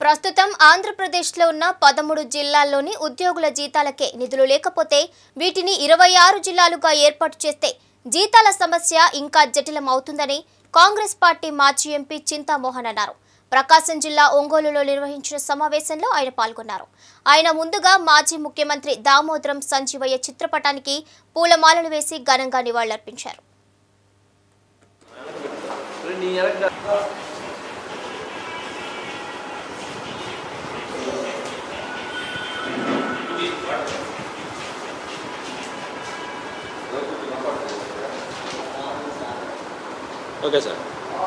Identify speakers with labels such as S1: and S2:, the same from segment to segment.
S1: ప్రస్తుతం ఆంధ్రప్రదేశ్లో ఉన్న పదమూడు జిల్లాల్లోని ఉద్యోగుల జీతాలకే నిధులు లేకపోతే వీటిని ఇరవై ఆరు జిల్లాలుగా ఏర్పాటు చేస్తే జీతాల సమస్య ఇంకా జటిలం అవుతుందని కాంగ్రెస్ పార్టీ మాజీ ఎంపీ చింతామోహన్ అన్నారు ప్రకాశం జిల్లా ఒంగోలులో నిర్వహించిన సమావేశంలో ఆయన పాల్గొన్నారు ఆయన ముందుగా మాజీ ముఖ్యమంత్రి దామోదరం సంజీవయ్య చిత్రపటానికి పూలమాలలు వేసి ఘనంగా నివాళులర్పించారు
S2: నీ వెనక ఓకే సార్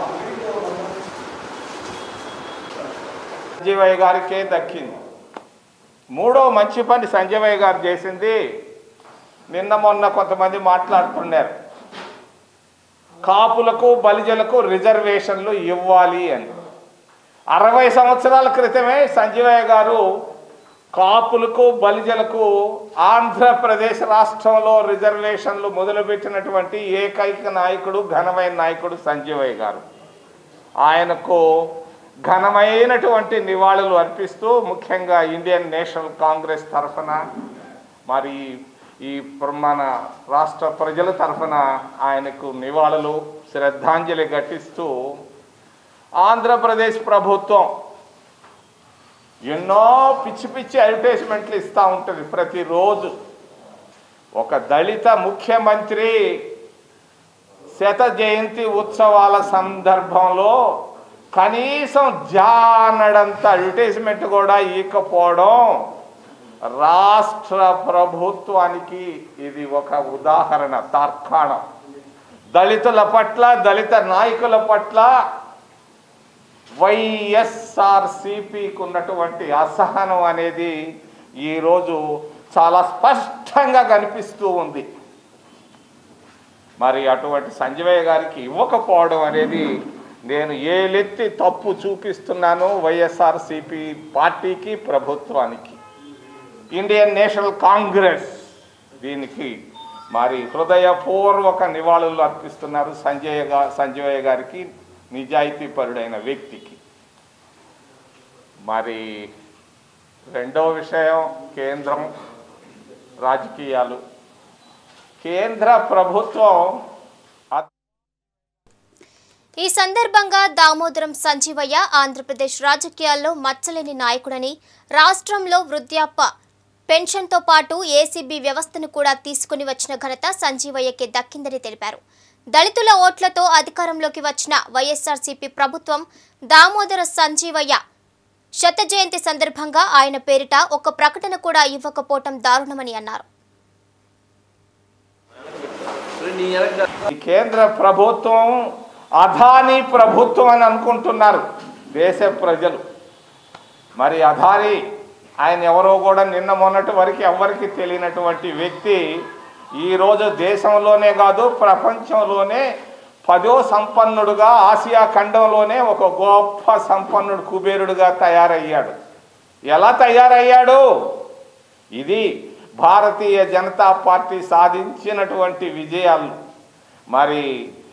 S3: సంజీవయ్య గారికే దక్కింది మూడో మంచి పని సంజీవయ్య గారు చేసింది నిన్న మొన్న కొంతమంది మాట్లాడుతున్నారు కాపులకు బలిజలకు రిజర్వేషన్లు ఇవ్వాలి అని అరవై సంవత్సరాల క్రితమే సంజీవయ్య గారు కాపులకు బలిజలకు ఆంధ్రప్రదేశ్ రాష్ట్రంలో రిజర్వేషన్లు మొదలుపెట్టినటువంటి ఏకైక నాయకుడు ఘనమైన నాయకుడు సంజీవయ్య గారు ఆయనకు ఘనమైనటువంటి నివాళులు అర్పిస్తూ ముఖ్యంగా ఇండియన్ నేషనల్ కాంగ్రెస్ తరఫున మరి ఈ ప్ర- మన రాష్ట్ర ప్రజల తరఫున ఆయనకు నివాళులు శ్రద్ధాంజలి ఘటిస్తూ ఆంధ్రప్రదేశ్ ప్రభుత్వం ఎన్నో పిచ్చి పిచ్చి అడ్వర్టైజ్మెంట్లు ఇస్తూ ఉంటుంది ప్రతిరోజు ఒక దళిత ముఖ్యమంత్రి శత జయంతి ఉత్సవాల సందర్భంలో కనీసం జానడంత అడ్వర్టైజ్మెంట్ కూడా ఇకపోవడం రాష్ట్ర ప్రభుత్వానికి ఇది ఒక ఉదాహరణ తార్కాణం దళితుల పట్ల దళిత నాయకుల పట్ల వైఎస్ఆర్సిపికి ఉన్నటువంటి అసహనం అనేది ఈరోజు చాలా స్పష్టంగా కనిపిస్తూ ఉంది మరి అటువంటి సంజయ్ గారికి ఇవ్వకపోవడం అనేది నేను ఏలెత్తి తప్పు చూపిస్తున్నాను వైఎస్ఆర్సిపి పార్టీకి ప్రభుత్వానికి ఇండియన్ నేషనల్ కాంగ్రెస్ దీనికి మరి హృదయపూర్వక నివాళులు అర్పిస్తున్నారు సంజయ్ గా సంజయ్ గారికి నిజాయితీపరుడైన వ్యక్తికి మరి రెండో విషయం కేంద్రం రాజకీయాలు కేంద్ర ప్రభుత్వం అ-
S1: ఈ సందర్భంగా దామోదరం సంజీవయ్య ఆంధ్రప్రదేశ్ రాజకీయాల్లో మచ్చలేని నాయకుడని రాష్ట్రంలో వృద్ధాప్య పెన్షన్తో పాటు ఏసీబీ వ్యవస్థను కూడా తీసుకుని వచ్చిన ఘనత సంజీవయ్యకే దక్కిందని తెలిపారు దళితుల ఓట్లతో అధికారంలోకి వచ్చిన వైఎస్ఆర్సీపీ ప్రభుత్వం దామోదర సంజీవయ్య శత జయంతి సందర్భంగా ఆయన పేరిట ఒక ప్రకటన కూడా ఇవ్వకపోవటం దారుణమని అన్నారు
S2: నీ వెనక
S3: ఈ కేంద్ర ప్రభుత్వం అదానీ ప్రభుత్వం అని అనుకుంటున్నారు దేశ ప్రజలు మరి అదానీ ఆయన ఎవరో కూడా నిన్న మొన్నటి వరకు ఎవరికి తెలియనటువంటి వ్యక్తి ఈరోజు దేశంలోనే కాదు ప్రపంచంలోనే పదో సంపన్నుడుగా ఆసియా ఖండంలోనే ఒక గొప్ప సంపన్నుడు కుబేరుడుగా తయారయ్యాడు ఎలా తయారయ్యాడు ఇది భారతీయ జనతా పార్టీ సాధించినటువంటి విజయాలు మరి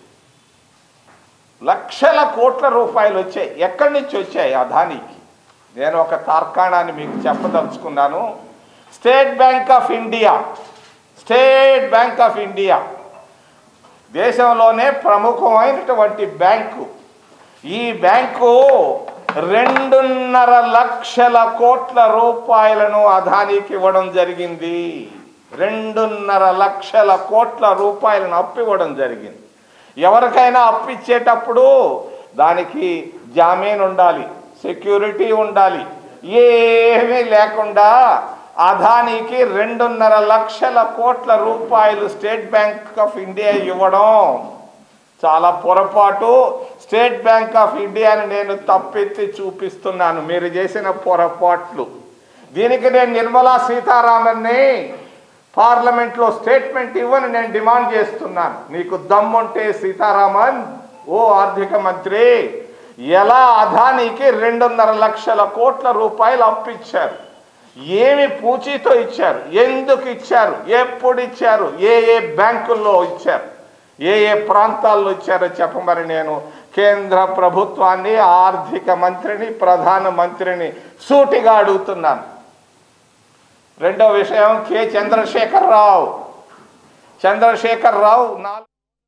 S3: లక్షల కోట్ల రూపాయలు వచ్చాయి ఎక్కడి నుంచి వచ్చాయి అదానికి నేను ఒక తార్కాణాన్ని మీకు చెప్పదలుచుకున్నాను State Bank of India State Bank of India దేశంలోనే ప్రముఖమైనటువంటి బ్యాంకు ఈ బ్యాంకు రెండున్నర లక్షల కోట్ల రూపాయలను అదానికి ఇవ్వడం జరిగింది రెండున్నర లక్షల కోట్ల రూపాయలను అప్పు ఇవ్వడం జరిగింది ఎవరికైనా అప్పు ఇచ్చేటప్పుడు దానికి జామీన్ ఉండాలి సెక్యూరిటీ ఉండాలి ఏమీ లేకుండా అదానికి రెండున్నర లక్షల కోట్ల రూపాయలు స్టేట్ బ్యాంక్ ఆఫ్ ఇండియా ఇవ్వడం చాలా పొరపాటు స్టేట్ బ్యాంక్ ఆఫ్ ఇండియాని నేను తప్పెత్తి చూపిస్తున్నాను మీరు చేసిన పొరపాట్లు దీనికి నేను నిర్మలా సీతారామన్ని పార్లమెంట్లో స్టేట్మెంట్ ఇవ్వని నేను డిమాండ్ చేస్తున్నాను నీకు దమ్ముంటే సీతారామన్ ఓ ఆర్థిక మంత్రి ఎలా అదానికి రెండున్నర లక్షల కోట్ల రూపాయలు అప్పిచ్చారు ఏమి పూచీతో ఇచ్చారు ఎందుకు ఇచ్చారు ఎప్పుడు ఇచ్చారు ఏ ఏ బ్యాంకుల్లో ఇచ్చారు ఏ ఏ ప్రాంతాల్లో ఇచ్చారో చెప్పమని నేను కేంద్ర ప్రభుత్వాన్ని ఆర్థిక మంత్రిని ప్రధాన మంత్రిని సూటిగా అడుగుతున్నాను రెండో విషయం కె చంద్రశేఖరరావు చంద్రశేఖరరావు నాలుగు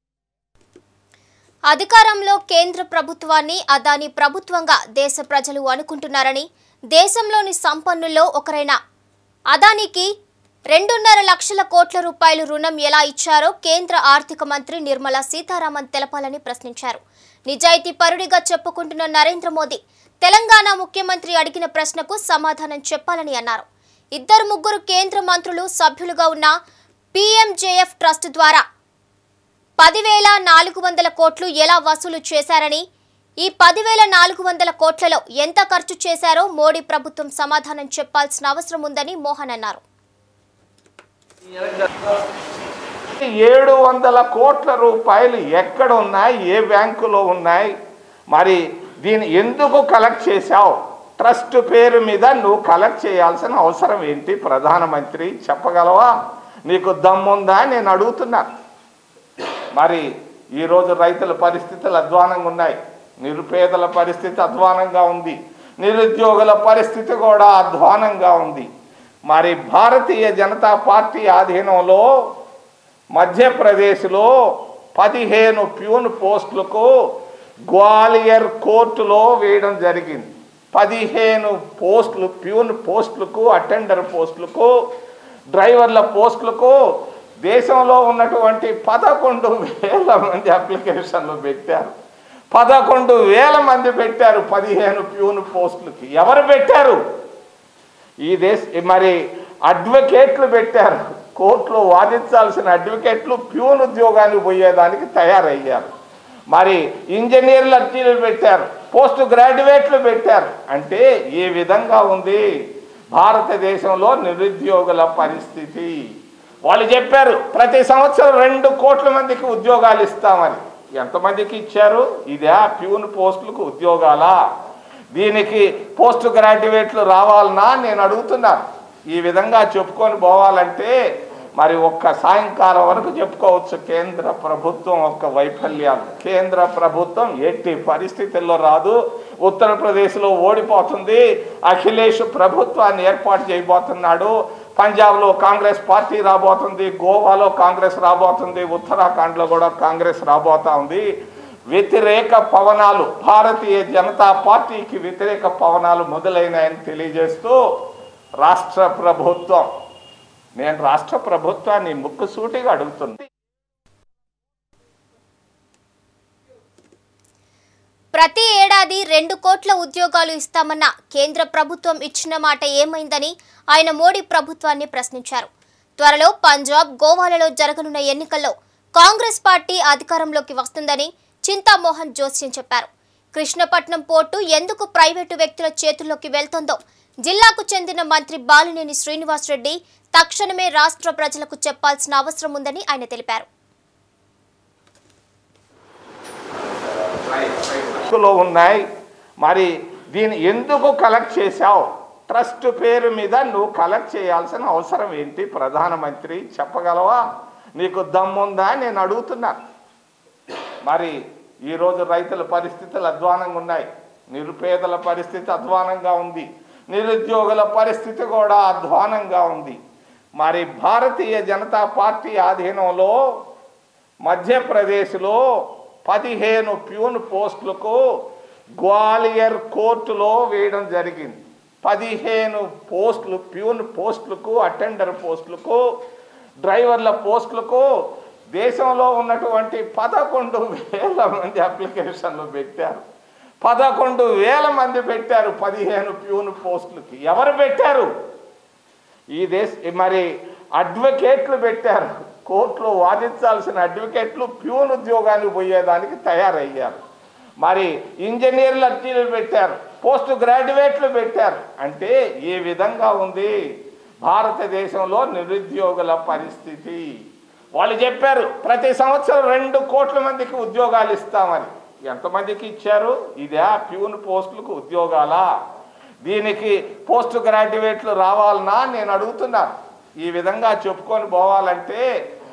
S1: అధికారంలో కేంద్ర ప్రభుత్వాన్ని అదాని ప్రభుత్వంగా దేశ ప్రజలు అనుకుంటున్నారని దేశంలోని సంపన్నుల్లో ఒకరైన అదానికి రెండున్నర లక్షల కోట్ల రూపాయలు రుణం ఎలా ఇచ్చారో కేంద్ర ఆర్థిక మంత్రి నిర్మలా సీతారామన్ తెలపాలని ప్రశ్నించారు నిజాయితీ పరుడిగా చెప్పుకుంటున్న నరేంద్ర మోదీ తెలంగాణ ముఖ్యమంత్రి అడిగిన ప్రశ్నకు సమాధానం చెప్పాలని అన్నారు ఇద్దరు ముగ్గురు కేంద్ర మంత్రులు సభ్యులుగా ఉన్న పీఎంజేఎఫ్ ట్రస్ట్ ద్వారా పదివేల నాలుగు వందల కోట్లు ఎలా వసూలు చేశారని ఈ పదివేల నాలుగు వందల కోట్లలో ఎంత ఖర్చు చేశారో మోడీ ప్రభుత్వం సమాధానం చెప్పాల్సిన అవసరం ఉందని మోహన్ అన్నారు
S2: నీ వెనక
S3: ఏడు వందల కోట్ల రూపాయలు ఎక్కడ ఉన్నాయి ఏ బ్యాంకులో ఉన్నాయి మరి దీన్ని ఎందుకు కలెక్ట్ చేశావు ట్రస్ట్ పేరు మీద నువ్వు కలెక్ట్ చేయాల్సిన అవసరం ఏంటి ప్రధానమంత్రి చెప్పగలవా నీకు దమ్ముందా నేను అడుగుతున్నాను మరి ఈరోజు రైతుల పరిస్థితులు అధ్వానంగా ఉన్నాయి నిరుపేదల పరిస్థితి అధ్వానంగా ఉంది నిరుద్యోగుల పరిస్థితి కూడా అధ్వానంగా ఉంది మరి భారతీయ జనతా పార్టీ ఆధీనంలో మధ్యప్రదేశ్లో పదిహేను ప్యూన్ పోస్టులకు గ్వాలియర్ కోర్టులో వేయడం జరిగింది పదిహేను పోస్టులు ప్యూన్ పోస్టులకు అటెండర్ పోస్టులకు డ్రైవర్ల పోస్టులకు దేశంలో ఉన్నటువంటి పదకొండు వేల మంది అప్లికేషన్లు పెట్టారు పదకొండు వేల మంది పెట్టారు పదిహేను ప్యూన్ పోస్టులకి ఎవరు పెట్టారు ఈ దేశ మరి అడ్వకేట్లు పెట్టారు కోర్టులో వాదించాల్సిన అడ్వకేట్లు ప్యూన్ ఉద్యోగానికి పోయేదానికి తయారయ్యారు మరి ఇంజనీర్లు అర్జీలు పెట్టారు పోస్ట్ గ్రాడ్యుయేట్లు పెట్టారు అంటే ఏ విధంగా ఉంది భారతదేశంలో నిరుద్యోగుల పరిస్థితి వాళ్ళు చెప్పారు ప్రతి సంవత్సరం రెండు కోట్ల మందికి ఉద్యోగాలు ఇస్తామని ఎంతమందికి ఇచ్చారు ఇదే ప్యూన్ పోస్టులకు ఉద్యోగాలా దీనికి పోస్ట్ గ్రాడ్యుయేట్లు రావాలనా నేను అడుగుతున్నాను ఈ విధంగా చెప్పుకొని పోవాలంటే మరి ఒక్క సాయంకాలం వరకు చెప్పుకోవచ్చు కేంద్ర ప్రభుత్వం ఒక్క వైఫల్యాలు కేంద్ర ప్రభుత్వం ఎట్టి పరిస్థితుల్లో రాదు ఉత్తరప్రదేశ్లో ఓడిపోతుంది అఖిలేష్ ప్రభుత్వాన్ని ఏర్పాటు చేయబోతున్నాడు పంజాబ్లో కాంగ్రెస్ పార్టీ రాబోతుంది గోవాలో కాంగ్రెస్ రాబోతుంది ఉత్తరాఖండ్లో కూడా కాంగ్రెస్ రాబోతా ఉంది వ్యతిరేక పవనాలు భారతీయ జనతా పార్టీకి వ్యతిరేక పవనాలు మొదలైనాయని తెలియజేస్తూ రాష్ట్ర ప్రభుత్వం నేను రాష్ట్ర ప్రభుత్వాన్ని ముక్కుసూటిగా అడుగుతుంది
S1: ప్రతి ఏడాది రెండు కోట్ల ఉద్యోగాలు ఇస్తామన్న కేంద్ర ప్రభుత్వం ఇచ్చిన మాట ఏమైందని ఆయన మోడీ ప్రభుత్వాన్ని ప్రశ్నించారు త్వరలో పంజాబ్ గోవాలలో జరగనున్న ఎన్నికల్లో కాంగ్రెస్ పార్టీ అధికారంలోకి వస్తుందని చింతామోహన్ జోస్యం చెప్పారు కృష్ణపట్నం పోర్టు ఎందుకు ప్రైవేటు వ్యక్తుల చేతుల్లోకి వెళ్తుందో జిల్లాకు చెందిన మంత్రి బాలినేని శ్రీనివాసరెడ్డి తక్షణమే రాష్ట్ర ప్రజలకు చెప్పాల్సిన అవసరం ఉందని ఆయన తెలిపారు
S3: లో ఉన్నాయి మరి దీన్ని ఎందుకు కలెక్ట్ చేశావు ట్రస్ట్ పేరు మీద నువ్వు కలెక్ట్ చేయాల్సిన అవసరం ఏంటి ప్రధానమంత్రి చెప్పగలవా నీకు దమ్ముందా నేను అడుగుతున్నాను మరి ఈరోజు రైతుల పరిస్థితులు అధ్వానంగా ఉన్నాయి నిరుపేదల పరిస్థితి అధ్వానంగా ఉంది నిరుద్యోగుల పరిస్థితి కూడా అధ్వానంగా ఉంది మరి భారతీయ జనతా పార్టీ ఆధీనంలో మధ్యప్రదేశ్లో పదిహేను ప్యూన్ పోస్టులకు గ్వాలియర్ కోర్టులో వేయడం జరిగింది పదిహేను పోస్టులు ప్యూన్ పోస్టులకు అటెండర్ పోస్టులకు డ్రైవర్ల పోస్టులకు దేశంలో ఉన్నటువంటి పదకొండు వేల మంది అప్లికేషన్లు పెట్టారు పదకొండు వేల మంది పెట్టారు పదిహేను ప్యూన్ పోస్టులకి ఎవరు పెట్టారు ఈ దేశ మరి అడ్వకేట్లు పెట్టారు కోర్టులో వాదించాల్సిన అడ్వకేట్లు ప్యూన్ ఉద్యోగానికి పోయేదానికి తయారయ్యారు మరి ఇంజనీర్లు అర్జీలు పెట్టారు పోస్ట్ గ్రాడ్యుయేట్లు పెట్టారు అంటే ఏ విధంగా ఉంది భారతదేశంలో నిరుద్యోగుల పరిస్థితి వాళ్ళు చెప్పారు ప్రతి సంవత్సరం రెండు కోట్ల మందికి ఉద్యోగాలు ఇస్తామని ఎంతమందికి ఇచ్చారు ఇదే ప్యూన్ పోస్టులకు ఉద్యోగాలా దీనికి పోస్ట్ గ్రాడ్యుయేట్లు రావాలనా నేను అడుగుతున్నాను ఈ విధంగా చెప్పుకొని పోవాలంటే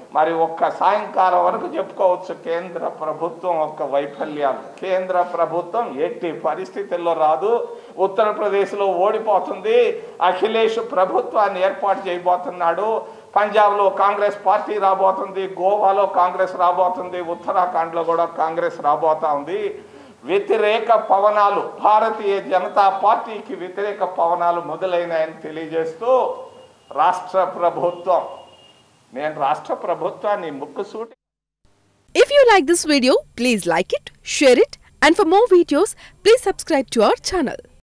S3: మరి ఒక్క సాయంకాలం వరకు చెప్పుకోవచ్చు కేంద్ర ప్రభుత్వం యొక్క వైఫల్యాలు కేంద్ర ప్రభుత్వం ఎట్టి పరిస్థితుల్లో రాదు ఉత్తరప్రదేశ్లో ఓడిపోతుంది అఖిలేష్ ప్రభుత్వాన్ని ఏర్పాటు చేయబోతున్నాడు పంజాబ్లో కాంగ్రెస్ పార్టీ రాబోతుంది గోవాలో కాంగ్రెస్ రాబోతుంది ఉత్తరాఖండ్లో కూడా కాంగ్రెస్ రాబోతా ఉంది వ్యతిరేక పవనాలు భారతీయ జనతా పార్టీకి వ్యతిరేక పవనాలు మొదలైనాయని తెలియజేస్తూ రాష్ట్ర ప్రభుత్వం నేను రాష్ట్ర ప్రభుత్వాన్ని ముక్కుసూటి
S4: If you like this video, please like it, share it, and for more videos, please subscribe to our channel.